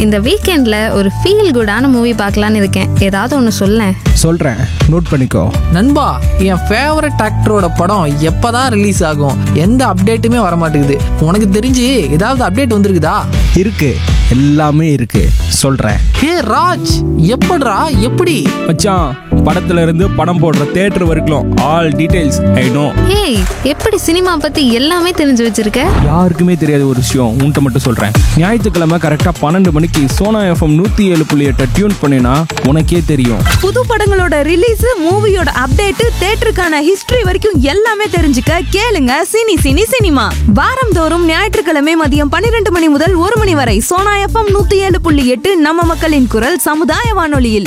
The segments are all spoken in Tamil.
இந்த வீக்கெண்டில் ஒரு ஃபீல் குடான மூவி பார்க்கலான்னு இருக்கேன் ஏதாவது ஒன்று சொல்லேன் சொல்கிறேன் நோட் பண்ணிக்கோ நண்பா என் ஃபேவரட் ஆக்டரோட படம் எப்பதான் ரிலீஸ் ஆகும் எந்த அப்டேட்டுமே வர மாட்டேங்குது உனக்கு தெரிஞ்சு ஏதாவது அப்டேட் வந்திருக்குதா இருக்கு எல்லாமே இருக்கு சொல்கிறேன் ஹே ராஜ் எப்படிடா எப்படி மச்சான் படத்துல இருந்து படம் போடுற தேட்டர் வரைக்கும் ஆல் டீடைல்ஸ் ஐ நோ ஏய் எப்படி சினிமா பற்றி எல்லாமே தெரிஞ்சு வச்சிருக்க யாருக்குமே தெரியாத ஒரு விஷயம் உன்கிட்ட மட்டும் சொல்கிறேன் ஞாயிற்றுக்கிழமை கரெக்டாக பன்னெண்டு மணிக்கு சோனா எஃப்எம் நூற்றி ஏழு புள்ளி எட்டை டியூன் பண்ணினா உனக்கே தெரியும் புது படங்களோட ரிலீஸ் மூவியோட அப்டேட் தேட்டருக்கான ஹிஸ்டரி வரைக்கும் எல்லாமே தெரிஞ்சுக்க கேளுங்க சினி சினி சினிமா வாரந்தோறும் ஞாயிற்றுக்கிழமை மதியம் பன்னிரண்டு மணி முதல் ஒரு மணி வரை சோனா எஃப்எம் நூத்தி ஏழு புள்ளி எட்டு நம்ம மக்களின் குரல் சமுதாய வானொலியில்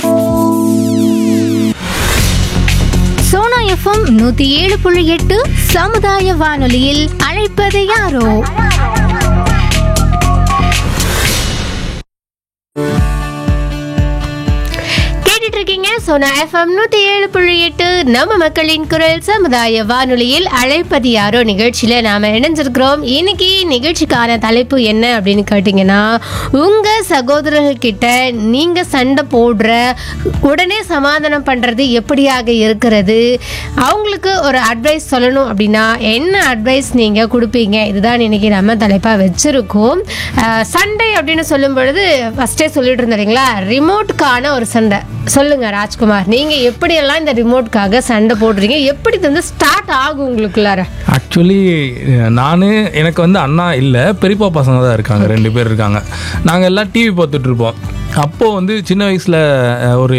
சோனா எஃப்எம் நூத்தி ஏழு புள்ளி எட்டு சமுதாய வானொலியில் அழைப்பது யாரோ கேட்டுட்டு இருக்கீங்க சோனா எஃப்எம் நூத்தி ஏழு புள்ளி எட்டு நம்ம மக்களின் குரல் சமுதாய வானொலியில் அழைப்பது யாரோ நிகழ்ச்சியில நாம இணைஞ்சிருக்கிறோம் இன்னைக்கு நிகழ்ச்சிக்கான தலைப்பு என்ன அப்படின்னு கேட்டீங்கன்னா உங்க சகோதரர்கள் கிட்ட நீங்க சண்டை போடுற உடனே சமாதானம் பண்றது எப்படியாக இருக்கிறது அவங்களுக்கு ஒரு அட்வைஸ் சொல்லணும் அப்படின்னா என்ன அட்வைஸ் நீங்க கொடுப்பீங்க இதுதான் இன்னைக்கு நம்ம தலைப்பா வச்சிருக்கோம் அஹ், சண்டை அப்படின்னு சொல்லும் பொழுது ஃபர்ஸ்டே சொல்லிட்டு இருந்தீங்களா ரிமோட்கான ஒரு சண்டை சொல்லுங்க ராஜ்குமார் நீங்க எப்படியெல்லாம் இந்த ரிமோட்காக சண்டை போடுறீங்க எப்படி இது வந்து ஸ்டார்ட் ஆகும் உங்களுக்குள்ளார ஆக்சுவலி நான் எனக்கு வந்து அண்ணா இல்லை பெரியப்பா பசங்க தான் இருக்காங்க ரெண்டு பேர் இருக்காங்க நாங்கள் எல்லாம் டிவி பார்த்துட்டு இருப்போம் அப்போது வந்து சின்ன வயசில் ஒரு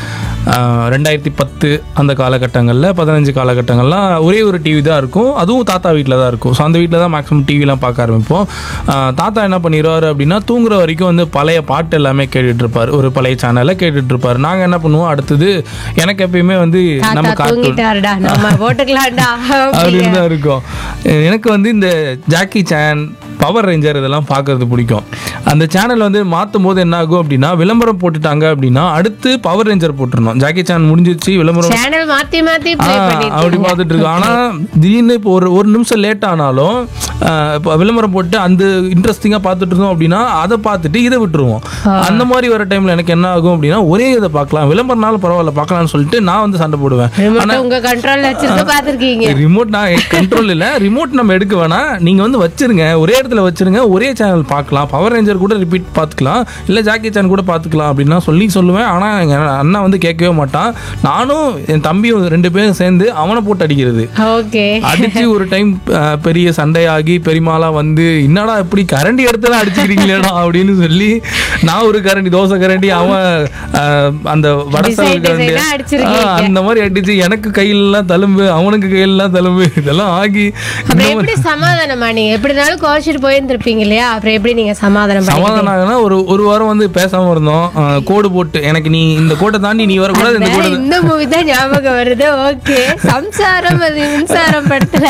அஹ், ரெண்டாயிரத்தி பத்து அந்த காலகட்டங்களில் பதினஞ்சு காலகட்டங்கள்லாம் ஒரே ஒரு டிவி தான் இருக்கும் அதுவும் தாத்தா வீட்டில் தான் இருக்கும் ஸோ அந்த வீட்டில் தான் மேக்ஸிமம் டிவிலாம் பார்க்க ஆரம்பிப்போம் அஹ், தாத்தா என்ன பண்ணிடுவார் அப்படின்னா தூங்குற வரைக்கும் வந்து பழைய பாட்டு எல்லாமே கேட்டுட்டு இருப்பார் ஒரு பழைய சேனலில் கேட்டுட்டு இருப்பார் நாங்கள் என்ன பண்ணுவோம் அடுத்தது எனக்கு எப்பயுமே வந்து நம்ம தாத்தா கார்ட்டூன் தூங்கிட்டாருடா நம்ம போட்டுக்கலாம்டா அப்படின்னு தான் இருக்கும் எனக்கு வந்து இந்த ஜாக்கி சேன் பவர் ரேஞ்சர் இதெல்லாம் பார்க்கறது பிடிக்கும் அந்த சேனல் வந்து மாற்றும் போது என்ன ஆகும் அப்படின்னா விளம்பரம் போட்டுட்டாங்க அப்படின்னா அடுத்து பவர் ரேஞ்சர் போட்டுருணும் ஜாக்கி சேன் முடிஞ்சிருச்சு விளம்பரம் சேனல் மாத்தி மாத்தி ஆ, ப்ளே அப்படி பண்ணிட்டு பார்த்துட்டு இருக்கோம் ஆனால் திடீர்னு இப்போ ஒரு ஒரு நிமிஷம் லேட் ஆனாலும் ஆ, இப்போ விளம்பரம் போட்டு அந்த இன்ட்ரெஸ்டிங்காக பார்த்துட்டு இருந்தோம் அப்படின்னா அதை பார்த்துட்டு இதை விட்டுருவோம் அந்த மாதிரி வர டைமில் எனக்கு என்ன ஆகும் அப்படின்னா ஒரே இதை பார்க்கலாம் விளம்பரனாலும் பரவாயில்ல பார்க்கலாம்னு சொல்லிட்டு நான் வந்து சண்டை போடுவேன் ரிமோட் உங்க கண்ட்ரோல்ல வச்சிருக்க பாத்திருக்கீங்க ரிமோட் நான் கண்ட்ரோல் இல்ல ரிமோட் நம்ம எடுக்க வேணாம் நீங்க வந்து வச்சிருங்க ஒரே இடத்துல வச்சிருங்க ஒரே சேனல் பார்க்கலாம் பவர் ரேஞ்சர் கூட ரிப்பீட் பார்த்துக்கலாம் இல்ல ஜாக்கி சேன் கூட பார்த்துக்கலாம் அப்படின்னா சொல்லி சொல்லுவேன் ஆனா எங்க அண்ணா வந்து கேட்கவே மாட்டான் நானும் என் தம்பியும் ரெண்டு பேரும் சேர்ந்து அவனை போட்டு அடிக்கிறது ஓகே அடிச்சு ஒரு டைம் பெரிய சண்டையாகி பெரியமாலா வந்து என்னடா இப்படி கரண்டி எடுத்துலாம் அடிச்சுக்கிறீங்களேடா அப்படின்னு சொல்லி நான் ஒரு கரண்டி தோசை கரண்டி அவன் அஹ், அந்த வடசல் Design கரண்டி design ஆ அடிச்சிருக்கீங்க. ஆ, அந்த மாதிரி அடிச்சு எனக்கு கையிலலாம் தழும்பு அவனுக்கு கையிலலாம் தழும்பு இதெல்லாம் ஆகி இந்த அப்புறம் மாதிரி எப்படி சமாதானமா நீங்க எப்படினாலும் கோச்சிட்டு போயிருந்திருப்பீங்க இல்லையா அப்புறம் எப்படி நீங்க சமாதானம் பண்ணீங்க? சமாதானம் ஆகுனா ஒரு ஒரு வாரம் வந்து பேசாம இருந்தோம் ஆ, கோடு போட்டு எனக்கு நீ இந்த கோட்டை தாண்டி நீ வரக்கூடாது இந்த கோட்டை இந்த மூவி தான் ஞாபகம் வருது ஓகே சம்சாரம் அது மின்சாரம் படத்துல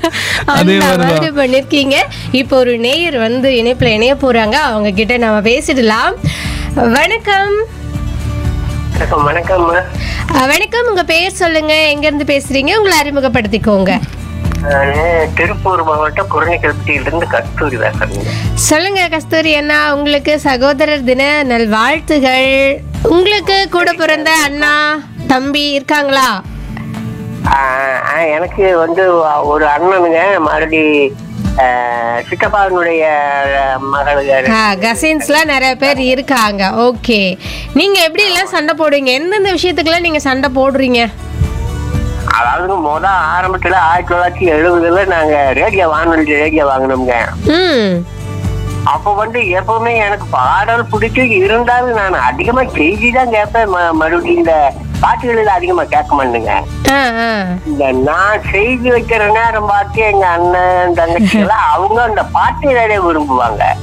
அதே அந்த மாதிரிதான். மாதிரி பண்ணிருக்கீங்க இப்போ ஒரு நேயர் வந்து இணைப்புல இணைய போறாங்க அவங்க கிட்ட நம்ம பேசிடலாம் வணக்கம் வணக்கம் வணக்கம்மா அஹ், வணக்கம் உங்க பேர் சொல்லுங்க எங்க இருந்து பேசுறீங்க உங்களை அறிமுகப்படுத்திக்கோங்க நானு திருப்பூர் மாவட்டம் குரணிக்கல்பட்டியிலிருந்து கஸ்தூரி பேசுறேங்க சொல்லுங்க கஸ்தூரி அண்ணா உங்களுக்கு சகோதரர் தின நல்வாழ்த்துகள் உங்களுக்கு கூட பிறந்த அண்ணா தம்பி இருக்காங்களா ஆஹ் ஆஹ் எனக்கு வந்து ஒரு அண்ணனுங்க மறுபடி ஆஹ் சித்தப்பாவினுடைய மகளுங்க கசின்ஸ்லாம் நிறைய பேர் இருக்காங்க ஓகே நீங்க எப்படி எல்லாம் சண்டை போடுவீங்க எந்தெந்த விஷயத்துக்குலாம் நீங்க சண்டை போடுறீங்க அதாவது முத ஆரம்பத்துல ஆயிரத்தி தொள்ளாயிரத்தி எழுபதுல நாங்க ரேடியோ வானொலி ரேடியோ வாங்கினோம்ங்க ம் அப்போ வந்து எப்பவுமே எனக்கு பாடல் பிடிச்சி இருந்தாலும் நான் அதிகமா செய்தி தான் கேட்பேன் ம- மறுபடியும் இந்த பாட்டுகளில் அதிகமா கேட்க மாட்டேங்க ஆ ஆ இந்த நான் செய்தி வைக்கிற நேரம் பார்த்து எங்க அண்ணன் தங்கச்சி எல்லாம் அவங்க அந்த பாட்டு ரேடியோ விரும்புவாங்க